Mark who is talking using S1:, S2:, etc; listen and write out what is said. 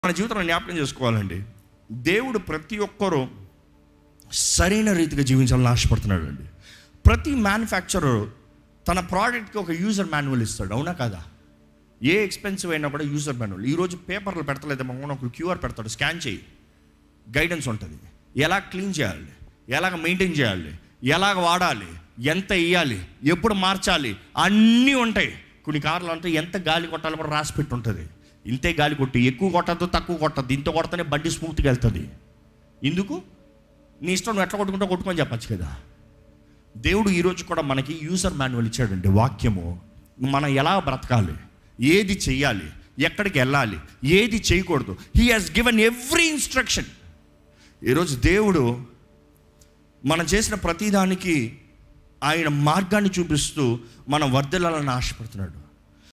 S1: మన జీవితంలో జ్ఞాపకం చేసుకోవాలండి దేవుడు ప్రతి ఒక్కరూ సరైన రీతిగా జీవించాలని ఆశపడుతున్నాడు అండి ప్రతి మ్యానుఫ్యాక్చరర్ తన ప్రోడక్ట్కి ఒక యూజర్ మాన్యువల్ ఇస్తాడు అవునా కదా ఏ ఎక్స్పెన్సివ్ అయినా కూడా యూజర్ మాన్యువల్ ఈరోజు పేపర్లు పెడతలేదు మనం ఒక క్యూఆర్ పెడతాడు స్కాన్ చేయి గైడెన్స్ ఉంటుంది ఎలా క్లీన్ చేయాలి ఎలాగ మెయింటైన్ చేయాలి ఎలాగ వాడాలి ఎంత వేయాలి ఎప్పుడు మార్చాలి అన్నీ ఉంటాయి కొన్ని కార్లు అంటే ఎంత గాలి కొట్టాలో కూడా రాసి పెట్టి ఉంటుంది ఇంతే గాలి కొట్టి ఎక్కువ కొట్టద్దు తక్కువ కొట్టద్దు ఇంత కొడితేనే బండి స్మూత్గా వెళ్తుంది ఎందుకు నీ ఇష్టం నువ్వు ఎట్లా కొట్టుకుంటా కొట్టుకొని చెప్పచ్చు కదా దేవుడు ఈరోజు కూడా మనకి యూజర్ మాన్యువల్ ఇచ్చాడండి వాక్యము మనం ఎలా బ్రతకాలి ఏది చెయ్యాలి ఎక్కడికి వెళ్ళాలి ఏది చేయకూడదు he has given every instruction ఈరోజు దేవుడు మనం చేసిన ప్రతిదానికి ఆయన మార్గాన్ని చూపిస్తూ మనం వర్ధిల్లాలని ఆశపడుతున్నాడు